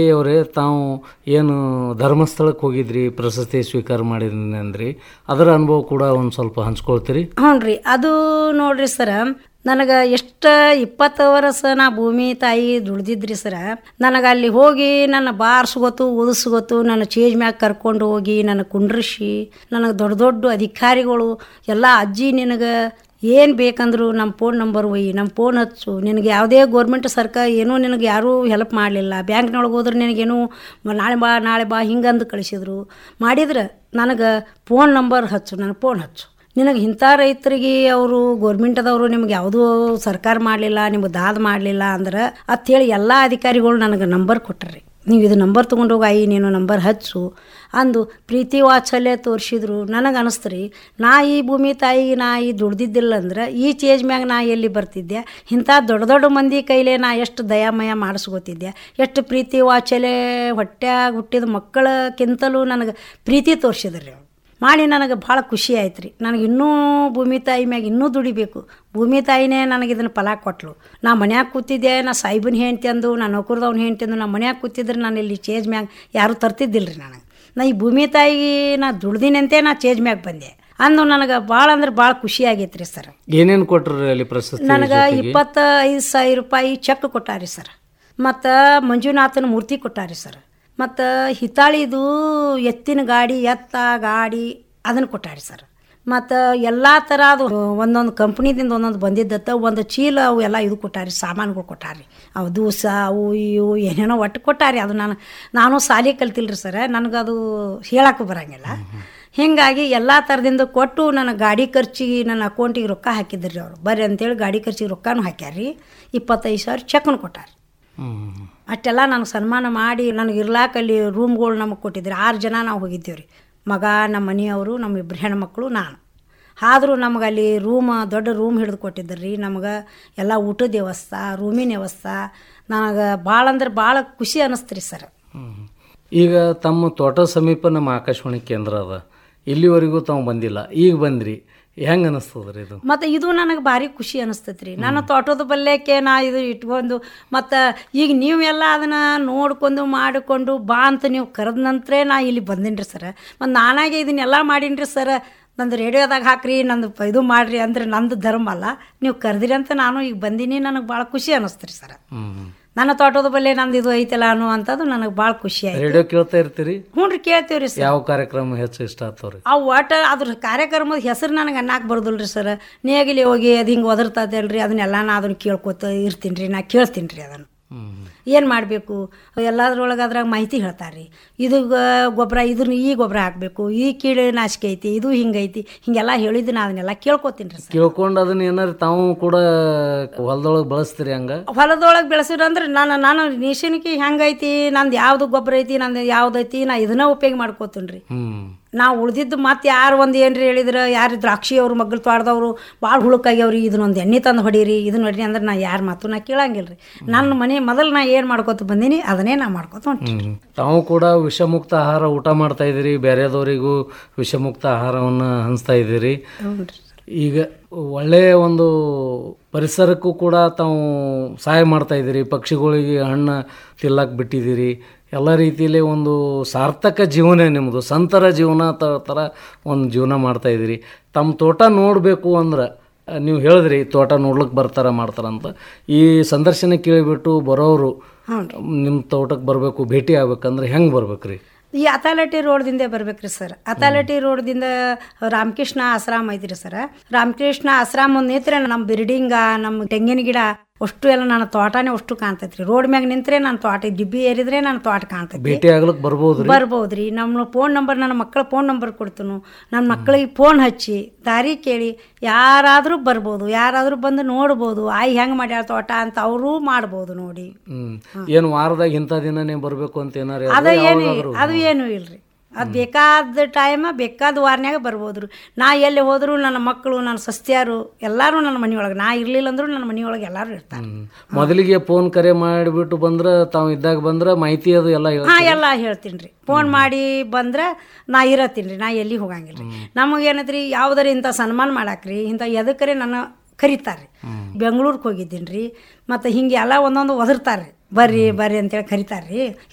ಅವರೇ ತಾವು ಏನು ಧರ್ಮಸ್ಥಳಕ್ಕೆ ಹೋಗಿದ್ರಿ ಪ್ರಶಸ್ತಿ ಸ್ವೀಕಾರ ಮಾಡಿದ್ರಿ ಅಂದ್ರಿ ಅದರ ಅನುಭವ ಕೂಡ ಒಂದು ಸ್ವಲ್ಪ ಹಂಚ್ಕೊಳ್ತೀರಿ ಹ್ಞೂ ರೀ ಅದು ನೋಡ್ರಿ ಸರ ನನಗೆ ಎಷ್ಟು ಇಪ್ಪತ್ತು ವರ್ಷ ನಾ ಭೂಮಿ ತಾಯಿ ದುಡ್ದಿದ್ರಿ ಸರ ನನಗೆ ಅಲ್ಲಿ ಹೋಗಿ ನನ್ನ ಬಾರ್ಸ್ಗೊತ್ತು ಉದಿಸ್ಗೊತ್ತು ನನ್ನ ಚೇಜ್ ಮ್ಯಾಗ ಕರ್ಕೊಂಡು ಹೋಗಿ ನನ್ನ ಕುಂಡ್ರಿಸಿ ನನಗೆ ದೊಡ್ಡ ದೊಡ್ಡ ಅಧಿಕಾರಿಗಳು ಎಲ್ಲ ಅಜ್ಜಿ ನಿನಗೆ ಏನು ಬೇಕಂದ್ರು ನಮ್ಮ ಫೋನ್ ನಂಬರ್ ಒಯ್ಯಿ ನಮ್ಮ ಫೋನ್ ಹಚ್ಚು ನಿನಗೆ ಯಾವುದೇ ಗೋರ್ಮೆಂಟ್ ಸರ್ಕಾರ ಏನೂ ನಿನಗೆ ಯಾರೂ ಹೆಲ್ಪ್ ಮಾಡಲಿಲ್ಲ ಬ್ಯಾಂಕ್ನೊಳಗೆ ಹೋದ್ರೆ ನಿನಗೇನು ನಾಳೆ ಬಾ ನಾಳೆ ಬಾ ಹಿಂಗಂದು ಕಳಿಸಿದ್ರು ಮಾಡಿದ್ರೆ ನನಗೆ ಫೋನ್ ನಂಬರ್ ಹಚ್ಚು ನನ್ನ ಫೋನ್ ಹಚ್ಚು ನಿನಗೆ ಇಂಥ ರೈತರಿಗೆ ಅವರು ಗೋರ್ಮೆಂಟದವರು ನಿಮ್ಗೆ ಯಾವುದೂ ಸರ್ಕಾರ ಮಾಡಲಿಲ್ಲ ನಿಮ್ಗೆ ದಾದ ಮಾಡಲಿಲ್ಲ ಅಂದ್ರೆ ಅತ್ತೇಳಿ ಎಲ್ಲ ಅಧಿಕಾರಿಗಳು ನನಗೆ ನಂಬರ್ ಕೊಟ್ಟರಿ ನೀವು ಇದು ನಂಬರ್ ತೊಗೊಂಡು ಹೋಗಿ ಆಯಿ ನೀನು ನಂಬರ್ ಹಚ್ಚು ಅಂದು ಪ್ರೀತಿ ವಾತ್ಸಲ್ಯ ತೋರಿಸಿದ್ರು ನನಗೆ ಅನಿಸ್ತು ರೀ ನಾ ಈ ಭೂಮಿ ತಾಯಿಗೆ ನಾ ಈ ದುಡ್ದಿದ್ದಿಲ್ಲ ಅಂದ್ರೆ ಈ ಚೇಜ್ ಮ್ಯಾಗ ನಾ ಎಲ್ಲಿ ಬರ್ತಿದ್ದೆ ಇಂಥ ದೊಡ್ಡ ದೊಡ್ಡ ಮಂದಿ ಕೈಲೇ ನಾ ಎಷ್ಟು ದಯಾಮಯ ಮಾಡಿಸ್ಕೋತಿದ್ದೆ ಎಷ್ಟು ಪ್ರೀತಿ ವಾತ್ಸಲ್ಯ ಹೊಟ್ಯಾಗ ಹುಟ್ಟಿದ ಮಕ್ಕಳಕ್ಕಿಂತಲೂ ನನಗೆ ಪ್ರೀತಿ ತೋರಿಸಿದ್ರಿ ಅವ್ರು ಮಾಡಿ ನನಗೆ ಭಾಳ ಖುಷಿ ಆಯ್ತು ರೀ ನನಗೆ ಇನ್ನೂ ಭೂಮಿ ತಾಯಿ ಮ್ಯಾಗ ಇನ್ನೂ ದುಡಿಬೇಕು ಭೂಮಿ ತಾಯಿನೇ ನನಗೆ ಇದನ್ನು ಫಲ ಕೊಟ್ಲು ನಾ ಮನ್ಯಾಗ ಕೂತಿದ್ದೆ ನಾ ಸಾಯಿಬನ ಹೆಂಡ್ತಿ ಅಂದು ನಾ ನೌಕರದವ್ನ ಹೆಂಡ್ತಿ ಅಂದು ನಾ ಮನ್ಯಾಗ ಕೂತಿದ್ರೆ ನಾನು ಇಲ್ಲಿ ಚೇಜ್ ಮ್ಯಾಗ ಯಾರೂ ತರ್ತಿದ್ದಿಲ್ಲ ರೀ ನನಗೆ ನಾ ಈ ಭೂಮಿ ತಾಯಿಗೆ ನಾ ದುಡ್ದಿನಂತೆ ನಾ ಚೇಜ್ ಮ್ಯಾಗ ಬಂದೆ ಅಂದು ನನಗೆ ಭಾಳ ಅಂದ್ರೆ ಭಾಳ ಖುಷಿ ಆಗೈತೆ ರೀ ಸರ್ ಏನೇನು ಕೊಟ್ರಿ ಅಲ್ಲಿ ಪ್ರಶಸ್ತಿ ನನಗೆ ಜೊತೆಗೆ? ಇಪ್ಪತ್ತೈದು ಸಾವಿರ ರೂಪಾಯಿ ಚೆಕ್ ಕೊಟ್ಟಾರಿ ಸರ್ ಮತ್ತು ಮಂಜುನಾಥನ ಮೂರ್ತಿ ಕೊಟ್ಟಾರಿ ಸರ್ ಮತ್ತು ಹಿತಾಳಿದು ಎತ್ತಿನ ಗಾಡಿ ಎತ್ತ ಗಾಡಿ ಅದನ್ನು ಕೊಟ್ಟಾರಿ ಸರ್ ಮತ್ತು ಎಲ್ಲ ಥರ ಅದು ಒಂದೊಂದು ಕಂಪ್ನಿದಿಂದ ಒಂದೊಂದು ಬಂದಿದ್ದತ್ತ ಒಂದು ಚೀಲ ಅವು ಎಲ್ಲ ಇದು ಕೊಟ್ಟಾರಿ ಸಾಮಾನುಗಳು ಕೊಟ್ಟಾರಿ ಅವು ದೂಸ ಅವು ಇವು ಏನೇನೋ ಒಟ್ಟು ಕೊಟ್ಟಾರಿ ಅದು ನಾನು ನಾನು ಸಾಲಿ ಕಲ್ತಿಲ್ರಿ ಸರ್ ನನಗದು ಹೇಳಕ್ಕೂ ಬರಂಗಿಲ್ಲ ಹೀಗಾಗಿ ಎಲ್ಲ ಥರದಿಂದ ಕೊಟ್ಟು ನನ್ನ ಗಾಡಿ ಖರ್ಚಿಗೆ ನನ್ನ ಅಕೌಂಟಿಗೆ ರೊಕ್ಕ ಹಾಕಿದ್ರಿ ಅವರು ಬರ್ರಿ ಅಂತೇಳಿ ಗಾಡಿ ಖರ್ಚಿಗೆ ರೊಕ್ಕನೂ ಹಾಕ್ಯಾರಿ ಇಪ್ಪತ್ತೈದು ಸಾವಿರ ಚೆಕ್ನು ಕೊಟ್ಟಾರಿ ಹ್ಮ್. ಅಷ್ಟೆಲ್ಲ ನನಗೆ ಸನ್ಮಾನ ಮಾಡಿ ನನಗೆ ಇರ್ಲಾಕ ಅಲ್ಲಿ ರೂಮ್ಗಳು ನಮಗೆ ಕೊಟ್ಟಿದ್ರಿ ಆರು ಜನ ನಾವು ಹೋಗಿದ್ದೀವಿ ರೀ ಮಗ ನಮ್ಮ ಮನೆಯವರು ನಮ್ಮ ಇಬ್ಬರು ಹೆಣ್ಮಕ್ಳು ನಾನು ಆದರೂ ನಮಗೆ ಅಲ್ಲಿ ರೂಮ್ ದೊಡ್ಡ ರೂಮ್ ಹಿಡಿದು ಕೊಟ್ಟಿದ್ದರು ರೀ ನಮಗೆ ಎಲ್ಲ ಊಟದ ವ್ಯವಸ್ಥೆ ರೂಮಿನ ವ್ಯವಸ್ಥೆ ನನಗೆ ಭಾಳ ಅಂದ್ರೆ ಭಾಳ ಖುಷಿ ಅನ್ನಿಸ್ತು ರೀ ಸರ್ ಹ್ಮ್. ಈಗ ತಮ್ಮ ತೋಟ ಸಮೀಪ ನಮ್ಮ ಆಕಾಶವಾಣಿ ಕೇಂದ್ರ ಅದ ಇಲ್ಲಿವರೆಗೂ ತಾವು ಬಂದಿಲ್ಲ ಈಗ ಬಂದ್ರಿ ಹೆಂಗೆ ಅನಿಸ್ತದ್ರಿ ಇದು ಮತ್ತು ಇದು ನನಗೆ ಭಾರಿ ಖುಷಿ ಅನಿಸ್ತೈತೆ ರೀ ನನ್ನ ತೋಟದ ಬಲ್ಯಕ್ಕೆ ನಾ ಇದು ಇಟ್ಕೊಂಡು ಮತ್ತು ಈಗ ನೀವೆಲ್ಲ ಅದನ್ನು ನೋಡ್ಕೊಂಡು ಮಾಡಿಕೊಂಡು ಬಾ ಅಂತ ನೀವು ಕರೆದ ನಂತರ ನಾ ಇಲ್ಲಿ ಬಂದೀನಿ ರೀ ಸರ ಮತ್ತು ನಾನಾಗೆ ಇದನ್ನೆಲ್ಲ ಮಾಡೀನಿ ರೀ ಸರ ನಂದು ರೇಡಿಯೋದಾಗ ಹಾಕ್ರಿ ನಂದು ಪ- ಇದು ಮಾಡಿರಿ ಅಂದ್ರೆ ನಂದು ಧರ್ಮ ಅಲ್ಲ ನೀವು ಕರೆದಿರಿ ಅಂತ ನಾನು ಈಗ ಬಂದೀನಿ ನನಗೆ ಭಾಳ ಖುಷಿ ಅನ್ನಿಸ್ತು ರೀ ಸರ ಹ್ಮ್. ನನ್ನ ತೋಟದ ಬಲ್ಲೆ ನಂದು ಇದು ಐತಲ್ಲ ಅನ್ನುವಂಥದ್ದು ನನಗೆ ಭಾಳ ಖುಷಿ ಆಯ್ತು ರೇಡಿಯೋ ಕೇಳ್ತಾ ಇರ್ತೀರಿ ಹ್ಞೂ ರೀ ಕೇಳ್ತೀವಿ ರೀ ಸರ್ ಯಾವ ಕಾರ್ಯಕ್ರಮ ಹೆಚ್ಚು ಇಷ್ಟ ಆಗ್ತಾವ್ರಿ ಆ ಒಟ್ಟು ಅದ್ರ ಕಾರ್ಯಕ್ರಮದ ಹೆಸರು ನನಗೆ ಅನ್ನಕ್ಕೆ ಬರೋದಿಲ್ಲ ರೀ ಸರ್ ನೇಗಿಲಿ ಹೋಗಿ ಅದು ಹಿಂಗೆ ಒದರ್ತದಲ್ರಿ ಅದನ್ನೆಲ್ಲ ನಾ ಅದನ್ನು ಕೇಳ್ಕೊತ ಇರ್ತೀನಿ ರೀ ನಾ ಕೇಳ್ತೀನಿ ರೀ ಅದನ್ನು ಹ್ಮ್. ಏನು ಮಾಡಬೇಕು ಎಲ್ಲದ್ರೊಳಗೆ ಅದ್ರಾಗ ಮಾಹಿತಿ ಹೇಳ್ತಾರೆ ರೀ ಇದು ಗ- ಗೊಬ್ಬರ ಇದನ್ನ ಈ ಗೊಬ್ಬರ ಹಾಕಬೇಕು ಈ ಕೀಳು ನಾಶಕ ಐತಿ ಇದು ಹಿಂಗೈತಿ ಹಿಂಗೆಲ್ಲ ಹೇಳಿದ್ದು ನಾ ಅದನ್ನೆಲ್ಲ ಕೇಳ್ಕೊತೀನಿ ರೀ ಸರ್ ಕೇಳ್ಕೊಂಡು ಅದನ್ನ ಏನಾರ ತಾವು ಕೂಡ ಹೊಲದೊಳಗೆ ಬಳಸ್ತೀರಿ ಹಂಗ ಹೊಲದೊಳಗೆ ಬೆಳೆಸಿದ್ರೆ ಅಂದ್ರೆ ನಾನು ನಾನು ನೇಷನ್ಗೆ ಹೆಂಗೈತಿ ನಂದು ಯಾವ್ದು ಗೊಬ್ಬರ ಐತಿ ನಂದು ಯಾವ್ದೈತಿ ನಾ ಇದನ್ನ ಉಪಯೋಗ ಮಾಡ್ಕೋತೀನಿ ರೀ ಹ್ಮ್ ನಾವು ಉಳ್ದಿದ್ದು ಮತ್ತೆ ಯಾರು ಒಂದು ಏನ್ರಿ ಹೇಳಿದ್ರೆ ಯಾರು ದ್ರಾಕ್ಷಿ ಅವ್ರು ಮಗ್ಳು ತೋಟದವ್ರು ಭಾಳ ಹುಳುಕಾಗ್ಯವ್ರಿ ಇದನ್ನೊಂದು ಎಣ್ಣೆ ತಂದು ಹೊಡೀರಿ ಇದನ್ನ ಹೊಡೀರಿ ಅಂದ್ರೆ ನಾ ಯಾರ ಮಾತು ನಾ ಕೇಳಂಗಿಲ್ಲ ರೀ ನನ್ನ ಮನೆ ಮೊದಲು ನಾ ಏನು ಮಾಡ್ಕೊತ ಬಂದೀನಿ ಅದನ್ನೇ ನಾ ಮಾಡ್ಕೊತ ಹೊಂಟೀನಿ ಹ್ಮ್. ತಾವು ಕೂಡ ವಿಷಮುಕ್ತ ಆಹಾರ ಊಟ ಮಾಡ್ತಾ ಇದ್ದೀರಿ ಬೇರೆದವರಿಗೂ ವಿಷಮುಕ್ತ ಆಹಾರವನ್ನು ಹಂಚ್ತಾ ಇದ್ದೀರಿ ಹ್ಞೂ ರೀ ಈಗ ಒಳ್ಳೆಯ ಒಂದು ಪರಿಸರಕ್ಕೂ ಕೂಡ ತಾವು ಸಹಾಯ ಮಾಡ್ತಾ ಇದ್ದೀರಿ ಪಕ್ಷಿಗಳಿಗೆ ಹಣ್ಣು ತಿಲ್ಲಕ್ಕೆ ಬಿಟ್ಟಿದ್ದೀರಿ ಎಲ್ಲ ರೀತಿಯಲ್ಲಿ ಒಂದು ಸಾರ್ಥಕ ಜೀವನ ನಿಮ್ಮದು ಸಂತರ ಜೀವನ ತ- ಥರ ಒಂದು ಜೀವನ ಮಾಡ್ತಾ ಇದ್ದೀರಿ ತಮ್ಮ ತೋಟ ನೋಡಬೇಕು ಅಂದ್ರೆ ಆ, ನೀವು ಹೇಳಿದ್ರಿ ತೋಟ ನೋಡ್ಲಿಕ್ಕೆ ಬರ್ತಾರ ಮಾಡ್ತಾರಂತ ಈ ಸಂದರ್ಶನ ಕೇಳಿಬಿಟ್ಟು ಬರೋರು ನಿಮ್ಮ ತೋಟಕ್ಕೆ ಬರಬೇಕು ಭೇಟಿ ಆಗ್ಬೇಕಂದ್ರೆ ಹೆಂಗೆ ಬರ್ಬೇಕ್ರಿ ಈ ಅತಾಲಟಿ ರೋಡ್ದಿಂದ ಬರ್ಬೇಕ್ರಿ ಸರ್ ಅತಾಲಟಿ ರೋಡ್ದಿಂದ ರಾಮಕೃಷ್ಣ ಆಶ್ರಮ ಐತ್ರಿ ಸರ್ ರಾಮಕೃಷ್ಣ ಆಶ್ರಮ ನಿಂತ್ರೆ ನಮ್ಮ ಬಿಲ್ಡಿಂಗ ನಮ್ಮ ತೆಂಗಿನ ಗಿಡ ಅಷ್ಟು ಎಲ್ಲ ನನ್ನ ತೋಟನೇ ಅಷ್ಟು ಕಾಣ್ತೈತ್ರಿ ರೋಡ್ ಮ್ಯಾಗ ನಿಂತ್ರೆ ನನ್ನ ತೋಟ ಡಿಬ್ಬಿ ಏರಿದ್ರೆ ನನ್ನ ತೋಟ ಕಾಣ್ತೈತಿ ಭೇಟಿ ಆಗ್ಲಿಕ್ಕೆ ಬರ್ಬೋದು ಬರ್ಬೋದ್ರಿ ನಮ್ಮ ಫೋನ್ ನಂಬರ್ ನನ್ನ ಮಕ್ಕಳ ಫೋನ್ ನಂಬರ್ ಕೊಡ್ತನು ನನ್ನ ಮಕ್ಕಳಿಗೆ ಫೋನ್ ಹಚ್ಚಿ ದಾರಿ ಕೇಳಿ ಯಾರಾದರೂ ಬರ್ಬೋದು ಯಾರಾದರೂ ಬಂದು ನೋಡ್ಬೋದು ಆಯ್ ಹೆಂಗೆ ಮಾಡ್ಯಾಳ ತೋಟ ಅಂತ ಅವರು ಮಾಡ್ಬೋದು ನೋಡಿ ಹ್ಮ್ ಏನು ವಾರದಾಗ ಇಂಥ ದಿನನೇ ಬರಬೇಕು ಅಂತ ಏನಾರ ಅದು ಏನು ಅದು ಏನೂ ಇಲ್ರಿ ಅದು ಬೇಕಾದ ಟೈಮ ಬೇಕಾದ ವಾರನ್ಯಾಗ ಬರ್ಬೋದ್ರಿ ನಾ ಎಲ್ಲಿ ಹೋದ್ರು ನನ್ನ ಮಕ್ಕಳು ನನ್ನ ಸಸ್ತ್ಯಾರು ಎಲ್ಲರೂ ನನ್ನ ಮನೆಯೊಳಗೆ ನಾ ಇರ್ಲಿಲ್ಲ ಅಂದ್ರೂ ನನ್ನ ಮನೆಯೊಳಗೆ ಎಲ್ಲರೂ ಇರ್ತಾರೆ ಮೊದಲಿಗೆ ಫೋನ್ ಕರೆ ಮಾಡಿಬಿಟ್ಟು ಬಂದ್ರೆ ತಾವು ಇದ್ದಾಗ ಬಂದ್ರೆ ಮಾಹಿತಿ ಅದು ಎಲ್ಲ ಹೇಳ್- ಹಾ ಎಲ್ಲ ಹೇಳ್ತೀನಿ ರೀ ಫೋನ್ ಮಾಡಿ ಬಂದ್ರೆ ನಾ ಇರತ್ತೀನಿ ರೀ ನಾ ಎಲ್ಲಿ ಹೋಗಂಗಿಲ್ಲ ರೀ ನಮಗೇನೈತ್ರಿ ಯಾವ್ದಾರ ಇಂಥ ಸನ್ಮಾನ ಮಾಡಾಕ್ರಿ ಇಂಥ ಎದಕ್ಕರೆ ನನ್ನ ಕರೀತಾರೆ ಬೆಂಗಳೂರಿಗೆ ಹೋಗಿದ್ದೀನಿ ರೀ ಮತ್ತು ಹಿಂಗೆ ಎಲ್ಲ ಒಂದೊಂದು ಒದರ್ತಾರೆ ಬರ್ರಿ ಬರ್ರಿ ಅಂತೇಳಿ ಕರೀತಾರೆ ರೀ